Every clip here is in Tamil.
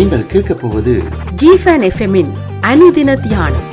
நீங்கள் கேட்கப் போவது ஜிஃபன் எஃப்எம்மின் அனுதின தியானம்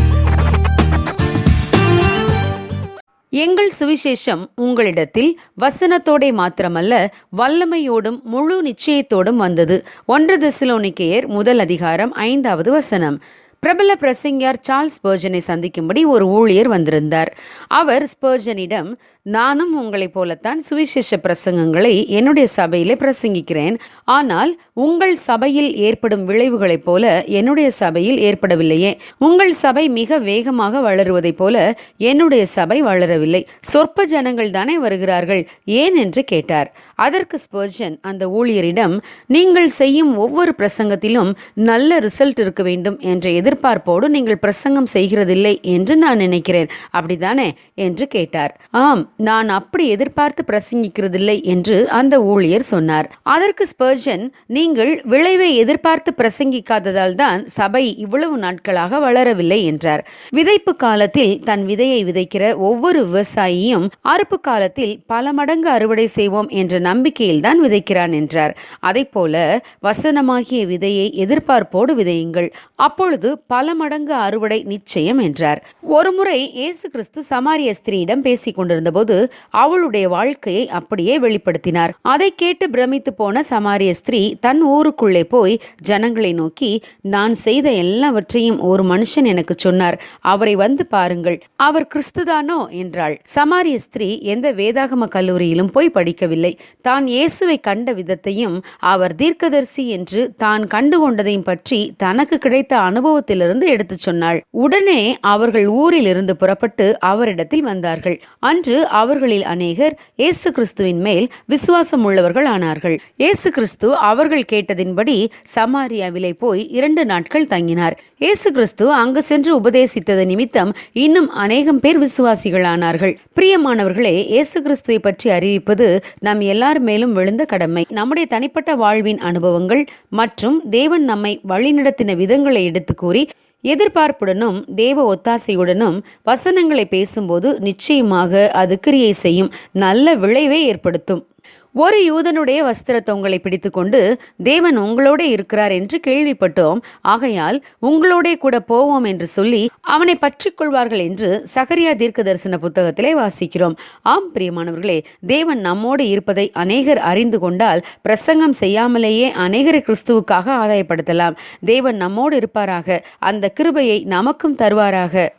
எங்கள் சுவிசேஷம் உங்களிடத்தில் வசனத்தோடே மாத்திரமல்ல வல்லமையோடும் முழு நிச்சயத்தோடும் வந்தது ஒன்று தெசலோனிக்கேயர் முதல் அதிகாரம் ஐந்தாவது வசனம் பிரபல பிரசங்கியார் சார்ல்ஸ் ஸ்பர்ஜனை சந்திக்கும்படி ஒரு ஊழியர் வந்திருந்தார் அவர் ஸ்பர்ஜனிடம் நானும் உங்களைப் போலத்தான் சுவிசேஷ பிரசங்கங்களை என்னுடைய சபையிலே பிரசங்கிக்கிறேன் ஆனால் உங்கள் சபையில் ஏற்படும் விளைவுகளைப் போல என்னுடைய சபையில் ஏற்படவில்லையே உங்கள் சபை மிக வேகமாக வளருவதைப் போல என்னுடைய சபை வளரவில்லை சொற்ப ஜனங்கள் தானே வருகிறார்கள் ஏன் என்று கேட்டார் அதற்கு ஸ்பர்ஜன் அந்த ஊழியரிடம் நீங்கள் செய்யும் ஒவ்வொரு பிரசங்கத்திலும் நல்ல ரிசல்ட் இருக்க வேண்டும் என்ற எதிர்பார்ப்போடு நீங்கள் பிரசங்கம் செய்கிறதில்லை என்று நான் நினைக்கிறேன் அப்படிதானே என்று கேட்டார் ஆம் நான் அப்படி எதிர்பார்த்து பிரசங்கிக்கிறதில்லை என்று அந்த ஊழியர் சொன்னார் அதற்கு ஸ்பர்ஜன் நீங்கள் விளைவை எதிர்பார்த்து பிரசங்கிக்காததால் தான் சபை இவ்வளவு நாட்களாக வளரவில்லை என்றார் விதைப்பு காலத்தில் தன் விதையை விதைக்கிற ஒவ்வொரு விவசாயியும் அறுப்பு காலத்தில் பல மடங்கு அறுவடை செய்வோம் என்ற நம்பிக்கையில் தான் விதைக்கிறான் என்றார் அதைப் போல வசனமாகிய விதையை எதிர்பார்ப்போடு விதையுங்கள் அப்பொழுது பல மடங்கு அறுவடை நிச்சயம் என்றார் ஒருமுறை இயேசு கிறிஸ்து சமாரிய ஸ்திரீயிடம் பேசிக் கொண்டிருந்த போது அவளுடைய வாழ்க்கையை அப்படியே வெளிப்படுத்தினார் அதை கேட்டு பிரமித்து போன சமாரிய ஸ்திரீ தன் ஊருக்குள்ளே போய் ஜனங்களை நோக்கி நான் செய்த எல்லாவற்றையும் ஒரு மனுஷன் எனக்கு சொன்னார் அவரை வந்து பாருங்கள் அவர் கிறிஸ்துதானோ என்றாள் சமாரிய ஸ்திரீ எந்த வேதாகம கல்லூரியிலும் போய் படிக்கவில்லை தான் இயேசுவை கண்ட விதத்தையும் அவர் தீர்க்கதரிசி என்று தான் கண்டு கொண்டதையும் பற்றி தனக்கு கிடைத்த அனுபவத்திலிருந்து எடுத்துச் சொன்னாள் உடனே அவர்கள் ஊரில் இருந்து புறப்பட்டு அவரிடத்தில் வந்தார்கள் அன்று அவர்களில் அநேகர் இயேசு கிறிஸ்துவின் மேல் விசுவாசம் உள்ளவர்கள் ஆனார்கள் இயேசு கிறிஸ்து அவர்கள் கேட்டதின்படி சமாரியாவிலே போய் இரண்டு நாட்கள் தங்கினார் இயேசு கிறிஸ்து அங்கு சென்று உபதேசித்தது நிமித்தம் இன்னும் அநேகம் பேர் விசுவாசிகளானார்கள் பிரியமானவர்களே இயேசு கிறிஸ்துவை பற்றி அறிவிப்பது நம் எல்லார் மேலும் விழுந்த கடமை நம்முடைய தனிப்பட்ட வாழ்வின் அனுபவங்கள் மற்றும் தேவன் நம்மை வழிநடத்தின விதங்களை எடுத்து கூறி எதிர்பார்ப்புடனும் தேவ ஒத்தாசையுடனும் வசனங்களை பேசும்போது நிச்சயமாக அது கிரியை செய்யும் நல்ல விளைவை ஏற்படுத்தும் ஒரு யூதனுடைய வஸ்திர தொங்கலை பிடித்துக்கொண்டு தேவன் உங்களோட இருக்கிறார் என்று கேள்விப்பட்டோம் ஆகையால் உங்களோட கூட போவோம் என்று சொல்லி அவனை பற்றி கொள்வார்கள் என்று சகரியா தீர்க்க தரிசன புத்தகத்திலே வாசிக்கிறோம் ஆம் பிரியமானவர்களே தேவன் நம்மோடு இருப்பதை அநேகர் அறிந்து கொண்டால் பிரசங்கம் செய்யாமலேயே அநேகரை கிறிஸ்துவுக்காக ஆதாயப்படுத்தலாம் தேவன் நம்மோடு இருப்பாராக அந்த கிருபையை நமக்கும் தருவாராக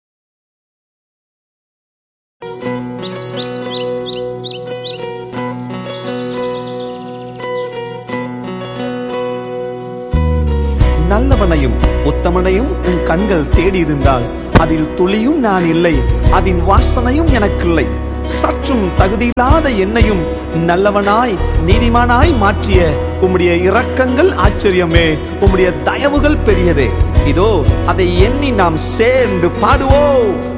நல்லவனையும் உத்தமனையும் உன் கண்கள் தேடியிருந்தால் அதில் துளியும் நான் இல்லை அதன் வாசனையும் எனக்கில்லை சற்றும் தகுதியில்லாத என்னையும் நல்லவனாய் நீதிமானாய் மாற்றிய உம்முடைய இரக்கங்கள் ஆச்சரியமே உம்முடைய தயவுகள் பெரியதே இதோ அதை எண்ணி நாம் சேர்ந்து பாடுவோம்